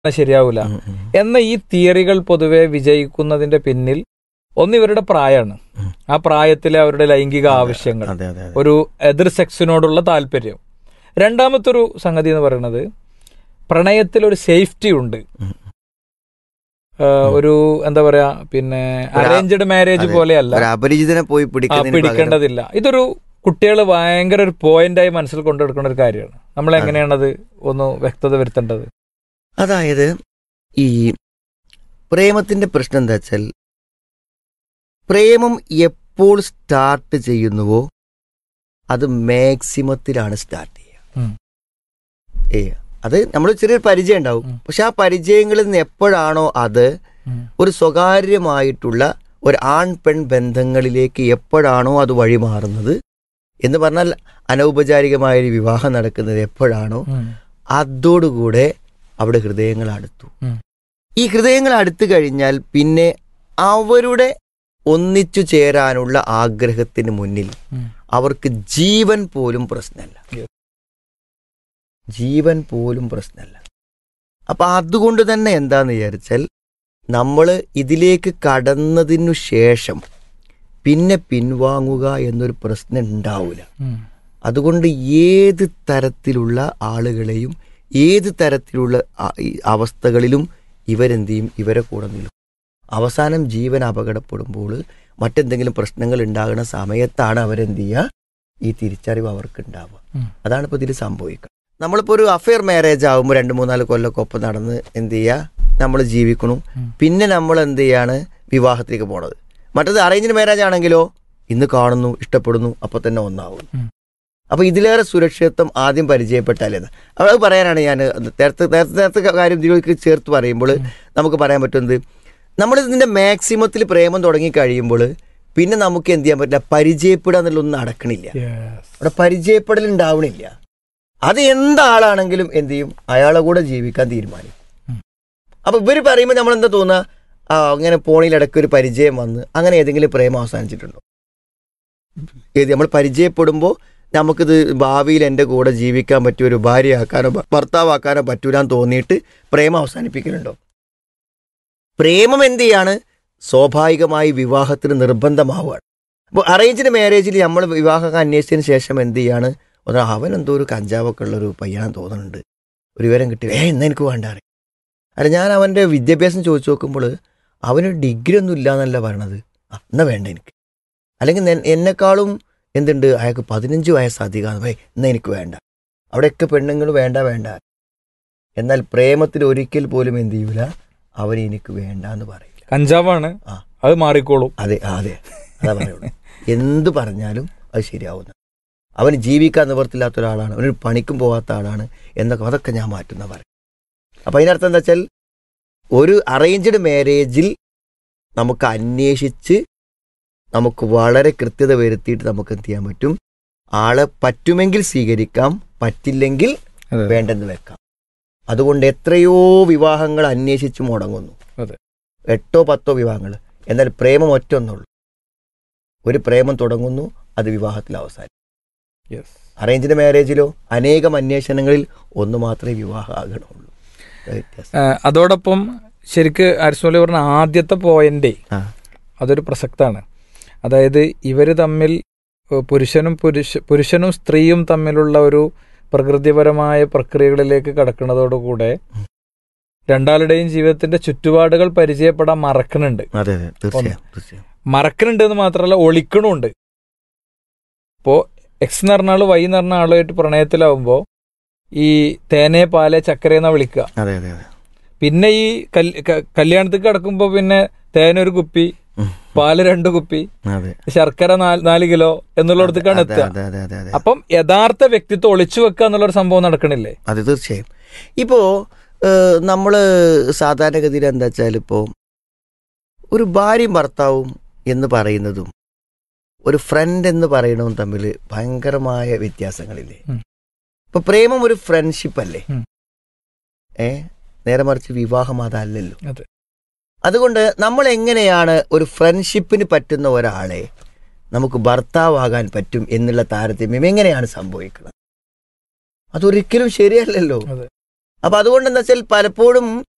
ശരിയാവൂല ഉം, ഉം. എന്ന ഈ തിയറികൾ പൊതുവെ വിജയിക്കുന്നതിന്റെ പിന്നിൽ ഒന്ന് ഇവരുടെ പ്രായമാണ് ഉം. ആ പ്രായത്തിലെ അവരുടെ ലൈംഗിക ആവശ്യങ്ങൾ അതെ അതെ അതെ ഒരു എതിർ സെക്സിനോടുള്ള താല്പര്യം രണ്ടാമത്തൊരു സംഗതി എന്ന് പറയുന്നത് പ്രണയത്തിൽ ഒരു സേഫ്റ്റി ഉണ്ട് ഉം. ആ, ഒരു എന്താ പറയാ പിന്നെ ഒരു ആ- അറേഞ്ച്ഡ് മാരേജ് അതെ. പോലെയല്ല ഒരു അപരിചിതനെ പോയി ആ, പിടിക്കുന്നതിന് പകരം പിടിക്കേണ്ടതില്ല ഇതൊരു കുട്ടികൾ ഭയങ്കര ഒരു പോയിന്റായി മനസ്സിൽ കൊണ്ടെടുക്കുന്ന ഒരു കാര്യമാണ് നമ്മൾ എങ്ങനെയാണത് ഒന്ന് വ്യക്തത വരുത്തേണ്ടത് അതായത് ഈ പ്രേമത്തിന്റെ പ്രശ്നം എന്താ വെച്ചാൽ പ്രേമം എപ്പോൾ സ്റ്റാർട്ട് ചെയ്യുന്നുവോ അത് മാക്സിമത്തിലാണ് സ്റ്റാർട്ട് ചെയ്യുക ഉം. ഏ അത് നമ്മൾ ചെറിയൊരു പരിചയം ഉണ്ടാവും ഉം. പക്ഷെ ആ പരിചയങ്ങളിൽ നിന്ന് എപ്പോഴാണോ അത് ഒരു സ്വകാര്യമായിട്ടുള്ള ഒരു ആൺ പെൺ ബന്ധങ്ങളിലേക്ക് എപ്പോഴാണോ അത് വഴിമാറുന്നത് എന്ന് പറഞ്ഞാൽ അനൗപചാരികമായ ഒരു വിവാഹം നടക്കുന്നത് എപ്പോഴാണോ അതോടുകൂടെ അവിടെ ഹൃദയങ്ങൾ അടുത്തു ഉം. ഈ ഹൃദയങ്ങൾ അടുത്തു കഴിഞ്ഞാൽ പിന്നെ അവരുടെ ഒന്നിച്ചു ചേരാനുള്ള ആഗ്രഹത്തിന് മുന്നിൽ അവർക്ക് ജീവൻ പോലും പ്രശ്നമല്ല Yes. ജീവൻ പോലും പ്രശ്നമല്ല അപ്പൊ അതുകൊണ്ട് തന്നെ എന്താന്ന് വിചാരിച്ചാൽ നമ്മൾ ഇതിലേക്ക് കടന്നതിനു ശേഷം പിന്നെ പിൻവാങ്ങുക എന്നൊരു പ്രശ്നം ഉണ്ടാവില്ല അതുകൊണ്ട് ഏത് തരത്തിലുള്ള ആളുകളെയും ഏത് തരത്തിലുള്ള ആ- ഈ അവസ്ഥകളിലും ഇവരെന്ത് ചെയ്യും ഇവരെ കൂടെ നിൽക്കും അവസാനം ജീവൻ അപകടപ്പെടുമ്പോൾ മറ്റെന്തെങ്കിലും പ്രശ്നങ്ങൾ ഉണ്ടാകുന്ന സമയത്താണ് അവരെന്ത് ചെയ്യുക ഈ തിരിച്ചറിവ് അവർക്ക് ഉണ്ടാവുക ഉം. അതാണ് ഇപ്പോൾ ഇതിൽ സംഭവിക്കുക നമ്മളിപ്പോൾ ഒരു അഫെയർ മാരേജ് ആകുമ്പോൾ രണ്ട് മൂന്നാല് കൊല്ലമൊക്കെ ഒപ്പം നടന്ന് എന്ത് ചെയ്യുക നമ്മൾ ജീവിക്കണു ഉം. പിന്നെ നമ്മൾ എന്ത് ചെയ്യാണ് വിവാഹത്തിലേക്ക് പോണത് മറ്റത് അറേഞ്ച്ഡ് മാരേജ് ആണെങ്കിലോ ഇന്ന് കാണുന്നു ഇഷ്ടപ്പെടുന്നു അപ്പോൾ തന്നെ ഒന്നാവുന്നു ഉം. അപ്പൊ ഇതിലേറെ സുരക്ഷിതത്വം ആദ്യം പരിചയപ്പെട്ടാലേത് അത് പറയാനാണ് ഞാൻ നേരത്തെ നേരത്തെ നേരത്തെ കാര്യം ഇതിലേക്ക് ചേർത്ത് പറയുമ്പോൾ നമുക്ക് പറയാൻ പറ്റുന്നത് നമ്മൾ ഇതിന്റെ മാക്സിമത്തിൽ പ്രേമം തുടങ്ങി കഴിയുമ്പോൾ പിന്നെ നമുക്ക് എന്ത് ചെയ്യാൻ പറ്റില്ല പരിചയപ്പെടുക എന്നുള്ളൊന്നും നടക്കണില്ല അവിടെ പരിചയപ്പെടൽ ഉണ്ടാവണില്ല അത് എന്താളാണെങ്കിലും എന്ത് ചെയ്യും അയാളെ കൂടെ ജീവിക്കാൻ തീരുമാനിക്കും ഉം. അപ്പൊ ഇവര് പറയുമ്പോൾ നമ്മൾ എന്താ തോന്നുക ആ അങ്ങനെ പോണിലിടയ്ക്ക് ഒരു പരിചയം വന്ന് അങ്ങനെ ഏതെങ്കിലും പ്രേമം അവസാനിച്ചിട്ടുണ്ടോ ഏത് നമ്മൾ പരിചയപ്പെടുമ്പോൾ നമുക്കിത് ഭാവിയിൽ എൻ്റെ കൂടെ ജീവിക്കാൻ പറ്റിയ ഒരു ഭാര്യയാക്കാനോ ഭ- ഭർത്താവാക്കാനോ പറ്റൂലെന്ന് തോന്നിയിട്ട് പ്രേമം അവസാനിപ്പിക്കലുണ്ടോ പ്രേമം എന്ത് ചെയ്യാണ് സ്വാഭാവികമായി വിവാഹത്തിന് നിർബന്ധമാവുകയാണ് അപ്പോൾ അറേഞ്ച്ഡ് മാരേജിൽ നമ്മൾ വിവാഹം അന്വേഷിച്ചതിന് ശേഷം എന്ത് ചെയ്യാണ് ഒന്ന് അവൻ എന്തോ ഒരു കഞ്ചാവൊക്കെ ഉള്ള ഒരു പയ്യാൻ തോന്നുന്നുണ്ട് ഒരു വിവരം കിട്ടില്ല ഏ എന്നാ എനിക്ക് വേണ്ട അറിയാം അല്ല ഞാൻ അവൻ്റെ വിദ്യാഭ്യാസം ചോദിച്ചു നോക്കുമ്പോൾ അവന് ഡിഗ്രി ഒന്നും ഇല്ല എന്നല്ല പറയണത് ആ, എന്നാ വേണ്ട എനിക്ക് അല്ലെങ്കിൽ നെ- എന്നെക്കാളും എന്തുണ്ട് അയാൾക്ക് പതിനഞ്ച് വയസ്സ് അധികമാണ് ഭയ എന്നാ എനിക്ക് വേണ്ട അവിടെയൊക്കെ പെണ്ണുങ്ങൾ വേണ്ട വേണ്ട എന്നാൽ പ്രേമത്തിൽ ഒരിക്കൽ പോലും എന്ത് ചെയ്യൂല അവൻ എനിക്ക് വേണ്ട എന്ന് പറയില്ല കഞ്ചാവാണ് ആ. അത് മാറിക്കോളും അതെ ആ, അതെ അതാ പറയുള്ളൂ എന്ത് പറഞ്ഞാലും അത് ശരിയാവുന്ന അവന് ജീവിക്കാൻ നിവർത്തില്ലാത്ത ഒരാളാണ് അവനൊരു പണിക്കും പോകാത്ത ആളാണ് എന്നൊക്കെ അതൊക്കെ ഞാൻ മാറ്റുന്ന പറയും അപ്പം അതിനർത്ഥം എന്താ വെച്ചാൽ ഒരു അറേഞ്ച്ഡ് മാരേജിൽ നമുക്ക് അന്വേഷിച്ച് നമുക്ക് വളരെ കൃത്യത വരുത്തിയിട്ട് നമുക്ക് എന്ത് ചെയ്യാൻ പറ്റും ആളെ പറ്റുമെങ്കിൽ സ്വീകരിക്കാം പറ്റില്ലെങ്കിൽ അതെ. വേണ്ടെന്ന് വെക്കാം അതുകൊണ്ട് എത്രയോ വിവാഹങ്ങൾ അന്വേഷിച്ച് മുടങ്ങുന്നു അതെ. എട്ടോ പത്തോ വിവാഹങ്ങൾ എന്നാൽ പ്രേമം ഒറ്റൊന്നുള്ളൂ ഒരു പ്രേമം തുടങ്ങുന്നു അത് വിവാഹത്തിൽ അവസാനം യെസ് അറേഞ്ച്ഡ് മാരേജിലോ അനേകം അന്വേഷണങ്ങളിൽ ഒന്ന് മാത്രമേ വിവാഹം ആകണമുള്ളൂ അതാ വ്യത്യാസം. അതോടൊപ്പം ശരിക്ക് അരിസ്മലി പറഞ്ഞ ആദ്യത്തെ പോയിന്റ് ആ. അതൊരു പ്രസക്താണ് അതായത് ഇവര് തമ്മിൽ ഏഹ്, പുരുഷനും പുരുഷ പുരുഷനും സ്ത്രീയും തമ്മിലുള്ള ഒരു പ്രകൃതിപരമായ പ്രക്രിയകളിലേക്ക് കടക്കുന്നതോടുകൂടെ രണ്ടാളുടെയും ജീവിതത്തിന്റെ ചുറ്റുപാടുകൾ പരിചയപ്പെടാൻ മറക്കുന്നുണ്ട് അതെ അതെ തീർച്ചയായും തീർച്ചയായും മറക്കുന്നുണ്ട് എന്ന് മാത്രമല്ല ഒളിക്കണുണ്ട് ഇപ്പോ എക്സ് എന്ന് പറഞ്ഞ ആള് വൈ എന്ന് പറഞ്ഞ ആളുമായിട്ട് പ്രണയത്തിലാവുമ്പോ ഈ തേനെ പാലെ ചക്കര എന്നാ വിളിക്കുക അതെ അതെ അതെ പിന്നെ ഈ കല്- ക- കല്യാണത്തിൽ കിടക്കുമ്പോ പിന്നെ തേനൊരു കുപ്പി ഉം. പാല് രണ്ട് കുപ്പി അതെ ശർക്കര നാല് നാല് കിലോ എന്നുള്ളിടത്തേക്കാണ് അതെ എത്തുക അതെ അതെ അതെ അതെ അപ്പം യഥാർത്ഥ വ്യക്തിത്വം ഒളിച്ചു വെക്കുക എന്നുള്ളൊരു സംഭവം നടക്കണില്ലേ അതെ തീർച്ചയായും ഇപ്പോൾ നമ്മൾ സാധാരണഗതിയിൽ എന്താ വെച്ചാൽ ഇപ്പോൾ ഒരു ഭാര്യയും ഭർത്താവും എന്ന് പറയുന്നതും ഒരു ഫ്രണ്ട് എന്ന് പറയുന്നതും തമ്മിൽ ഭയങ്കരമായ വ്യത്യാസങ്ങളില്ലേ ഉം. ഇപ്പൊ പ്രേമം ഒരു ഫ്രണ്ട്ഷിപ്പ് അല്ലേ ഉം. ഏ നേരെ മറിച്ച് വിവാഹം അതല്ലല്ലോ അതെ. അതുകൊണ്ട് നമ്മൾ എങ്ങനെയാണ് ഒരു ഫ്രണ്ട്ഷിപ്പിന് പറ്റുന്ന ഒരാളെ നമുക്ക് ഭർത്താവാകാൻ പറ്റും എന്നുള്ള താരതമ്യം എങ്ങനെയാണ് സംഭവിക്കുന്നത് അതൊരിക്കലും ശരിയല്ലല്ലോ അതെ. അപ്പൊ അതുകൊണ്ട് എന്താ വെച്ചാൽ പലപ്പോഴും